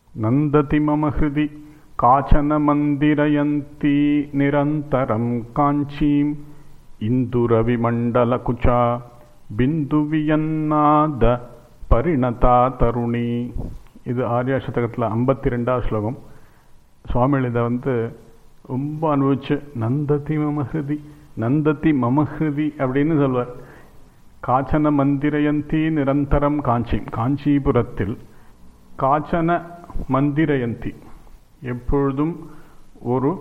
नन्दति मम हृदि काचन मन्दिरयन्ती निरन्तरं काञ्चीम् इन्दुरविमण्डलकुचा பிந்துவியன்னாத பரிணதா தருணி இது ஆர்யா சதகத்தில் ஐம்பத்தி ரெண்டாவது ஸ்லோகம் சுவாமிகள் இதை வந்து ரொம்ப அனுபவிச்சு நந்ததி மமஹிருதி நந்ததி மமஹிருதி அப்படின்னு சொல்வார் காச்சன மந்திரயந்தி நிரந்தரம் காஞ்சி காஞ்சிபுரத்தில் காச்சன மந்திரயந்தி எப்பொழுதும் ஒரு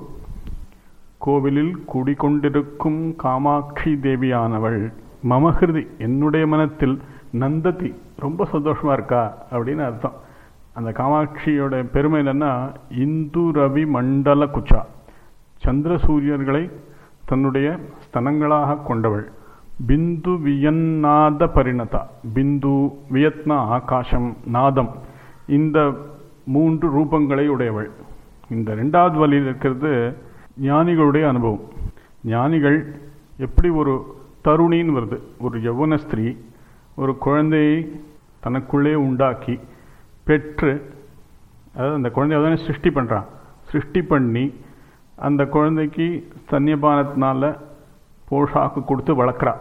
கோவிலில் குடிகொண்டிருக்கும் காமாட்சி தேவியானவள் மமஹிருதி என்னுடைய மனத்தில் நந்ததி ரொம்ப சந்தோஷமா இருக்கா அப்படின்னு அர்த்தம் அந்த காமாட்சியோட பெருமை என்னன்னா இந்து ரவி மண்டல குச்சா சந்திர சூரியர்களை தன்னுடைய ஸ்தனங்களாக கொண்டவள் பிந்து வியன்னாத பரிணதா பிந்து வியத்னா ஆகாசம் நாதம் இந்த மூன்று ரூபங்களை உடையவள் இந்த ரெண்டாவது வழியில் இருக்கிறது ஞானிகளுடைய அனுபவம் ஞானிகள் எப்படி ஒரு தருணின்னு வருது ஒரு யௌவன ஸ்திரீ ஒரு குழந்தையை தனக்குள்ளே உண்டாக்கி பெற்று அதாவது அந்த குழந்தைய தானே சிருஷ்டி பண்ணுறான் சிருஷ்டி பண்ணி அந்த குழந்தைக்கு ஸ்தன்யபானத்தினால போஷாக்கு கொடுத்து வளர்க்குறா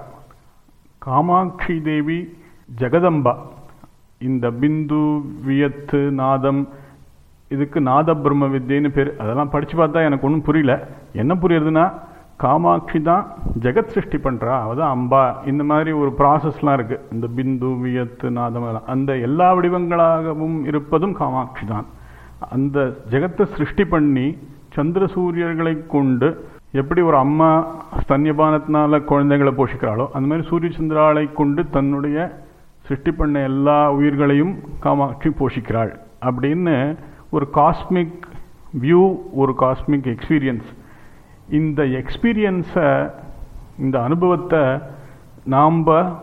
காமாட்சி தேவி ஜெகதம்பா இந்த பிந்து வியத்து நாதம் இதுக்கு நாத பிரம்ம வித்யன்னு பேர் அதெல்லாம் படித்து பார்த்தா எனக்கு ஒன்றும் புரியல என்ன புரியுறதுன்னா காமாட்சி தான் ஜெகத் சிருஷ்டி பண்ணுறா அதான் அம்பா இந்த மாதிரி ஒரு ப்ராசஸ்லாம் இருக்குது இந்த பிந்து வியத்து நாதம் எல்லாம் அந்த எல்லா வடிவங்களாகவும் இருப்பதும் காமாட்சி தான் அந்த ஜெகத்தை சிருஷ்டி பண்ணி சந்திர சூரியர்களை கொண்டு எப்படி ஒரு அம்மா ஸ்தன்யபானத்தினால குழந்தைகளை போஷிக்கிறாளோ அந்த மாதிரி சூரிய சந்திராலை கொண்டு தன்னுடைய சிருஷ்டி பண்ண எல்லா உயிர்களையும் காமாட்சி போஷிக்கிறாள் அப்படின்னு ஒரு காஸ்மிக் வியூ ஒரு காஸ்மிக் எக்ஸ்பீரியன்ஸ் இந்த எக்ஸ்பீரியன்ஸை இந்த அனுபவத்தை நாம்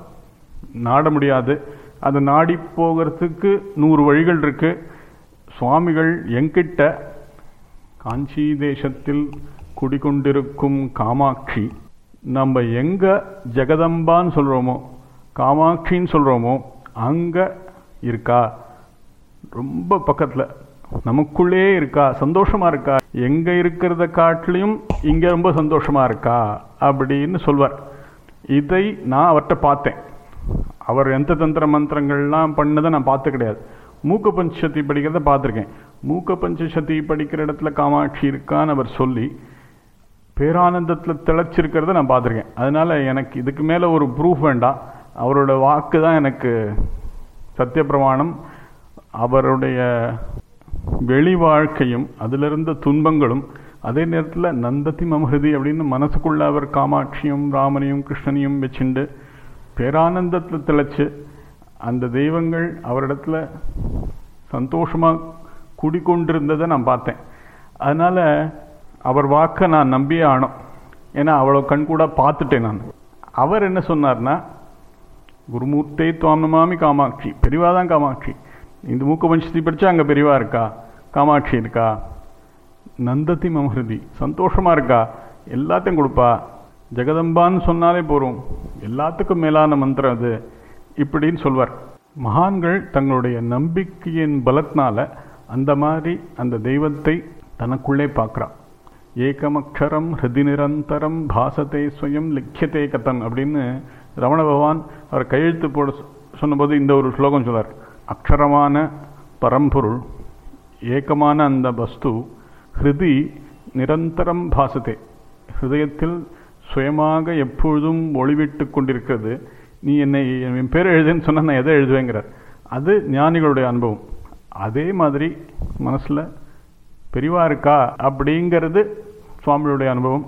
நாட முடியாது அதை நாடி போகிறதுக்கு நூறு வழிகள் இருக்கு சுவாமிகள் எங்கிட்ட காஞ்சி தேசத்தில் குடிகொண்டிருக்கும் காமாட்சி நம்ம எங்க ஜெகதம்பான்னு சொல்கிறோமோ காமாட்சின்னு சொல்கிறோமோ அங்கே இருக்கா ரொம்ப பக்கத்தில் நமக்குள்ளே இருக்கா சந்தோஷமா இருக்கா எங்க இருக்கிறத காட்டிலையும் இங்க ரொம்ப சந்தோஷமா இருக்கா அப்படின்னு சொல்வார் இதை நான் அவர்கிட்ட பார்த்தேன் அவர் எந்த தந்திர மந்திரங்கள்லாம் பண்ணதை நான் பார்த்து கிடையாது மூக்க பஞ்சசதி படிக்கிறத பார்த்துருக்கேன் மூக்க பஞ்சசதி படிக்கிற இடத்துல காமாட்சி இருக்கான்னு அவர் சொல்லி பேரானந்தத்தில் திளைச்சிருக்கிறத நான் பார்த்துருக்கேன் அதனால எனக்கு இதுக்கு மேலே ஒரு ப்ரூஃப் வேண்டாம் அவரோட வாக்கு தான் எனக்கு சத்தியப்பிரமாணம் அவருடைய வெளி வாழ்க்கையும் அதிலிருந்த துன்பங்களும் அதே நேரத்தில் நந்ததி மமஹிருதி அப்படின்னு மனசுக்குள்ள அவர் காமாட்சியும் ராமனையும் கிருஷ்ணனையும் வச்சுண்டு பேரானந்தத்தில் திளைச்சு அந்த தெய்வங்கள் அவரிடத்துல சந்தோஷமாக குடிக்கொண்டிருந்ததை நான் பார்த்தேன் அதனால் அவர் வாக்கை நான் நம்பியே ஆனோம் ஏன்னா அவ்வளோ கண்கூட பார்த்துட்டேன் நான் அவர் என்ன சொன்னார்னா குருமூர்த்தே துவாமனமாமி காமாட்சி பெரிவா தான் காமாட்சி இந்த மூக்க பஞ்சத்தி படித்தா அங்கே பெரியவா இருக்கா காமாட்சி இருக்கா நந்ததி மமஹிருதி சந்தோஷமா இருக்கா எல்லாத்தையும் கொடுப்பா ஜெகதம்பான்னு சொன்னாலே போகிறோம் எல்லாத்துக்கும் மேலான மந்திரம் அது இப்படின்னு சொல்வார் மகான்கள் தங்களுடைய நம்பிக்கையின் பலத்தினால அந்த மாதிரி அந்த தெய்வத்தை தனக்குள்ளே பார்க்குறா ஏகமக்ஷரம் ஹிருதி நிரந்தரம் பாசத்தை ஸ்வயம் லிக்கியத்தை கத்தன் அப்படின்னு ரமண பகவான் அவர் கையெழுத்து போட சொன்னபோது இந்த ஒரு ஸ்லோகம் சொல்லார் அக்ஷரமான பரம்பொருள் ஏக்கமான அந்த வஸ்து ஹிருதி நிரந்தரம் பாசத்தே ஹிருதயத்தில் சுயமாக எப்பொழுதும் ஒளிவிட்டு கொண்டிருக்கிறது நீ என்னை என் பேர் எழுதுன்னு சொன்னால் நான் எதை எழுதுவேங்கிறார் அது ஞானிகளுடைய அனுபவம் அதே மாதிரி மனசில் பெரிவா இருக்கா அப்படிங்கிறது சுவாமியுடைய அனுபவம்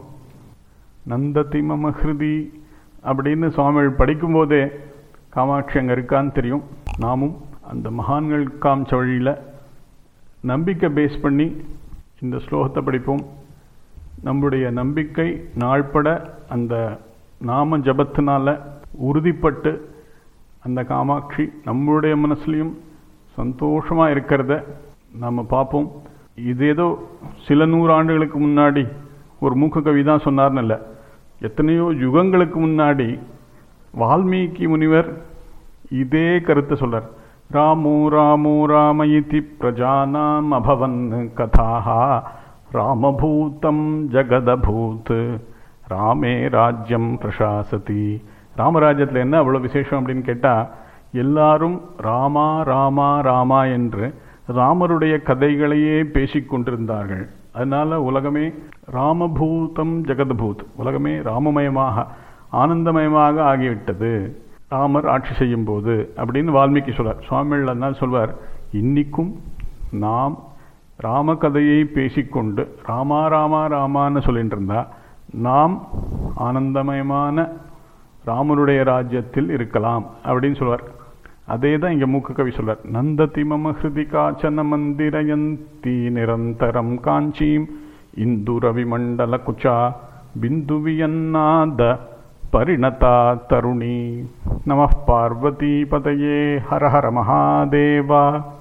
நந்ததி மம ஹிருதி அப்படின்னு சுவாமிகள் படிக்கும்போதே காமாட்சி அங்கே இருக்கான்னு தெரியும் நாமும் அந்த மகான்கள் காமிச்ச வழியில் நம்பிக்கை பேஸ் பண்ணி இந்த ஸ்லோகத்தை படிப்போம் நம்முடைய நம்பிக்கை நாள்பட அந்த நாம ஜபத்தினால உறுதிப்பட்டு அந்த காமாட்சி நம்மளுடைய மனசுலையும் சந்தோஷமாக இருக்கிறத நம்ம பார்ப்போம் இது ஏதோ சில நூறு ஆண்டுகளுக்கு முன்னாடி ஒரு மூக்க கவி தான் சொன்னார்னு இல்லை எத்தனையோ யுகங்களுக்கு முன்னாடி வால்மீகி முனிவர் இதே கருத்தை சொல்றார் रामो रामो राम इति प्रजानाम् अभवन् कथाः रामभूतं जगदभूत् ராமே ராஜ்யம் பிரசாசதி ராமராஜ்யத்தில் என்ன அவ்வளோ விசேஷம் அப்படின்னு கேட்டால் எல்லாரும் ராமா ராமா ராமா என்று ராமருடைய கதைகளையே பேசிக் கொண்டிருந்தார்கள் அதனால உலகமே ராமபூதம் ஜெகத்பூத் உலகமே ராமமயமாக ஆனந்தமயமாக ஆகிவிட்டது ராமர் ஆட்சி செய்யும் போது அப்படின்னு வால்மீகி சொல்வார் சுவாமிகள் அதனால் சொல்வார் இன்னிக்கும் நாம் ராமகதையை பேசிக்கொண்டு ராமா ராமா ராமான்னு சொல்லிட்டு இருந்தா நாம் ஆனந்தமயமான ராமனுடைய ராஜ்யத்தில் இருக்கலாம் அப்படின்னு சொல்வார் அதே தான் இங்கே மூக்கு கவி சொல்வார் நந்ததி மம ஹிருதி காச்சன மந்திரயந்தி நிரந்தரம் காஞ்சீம் இந்து ரவிமண்டல குச்சா பிந்துவியன்னாத परिणता तरुणी नमः पार्वतीपतये हर हर महादेवा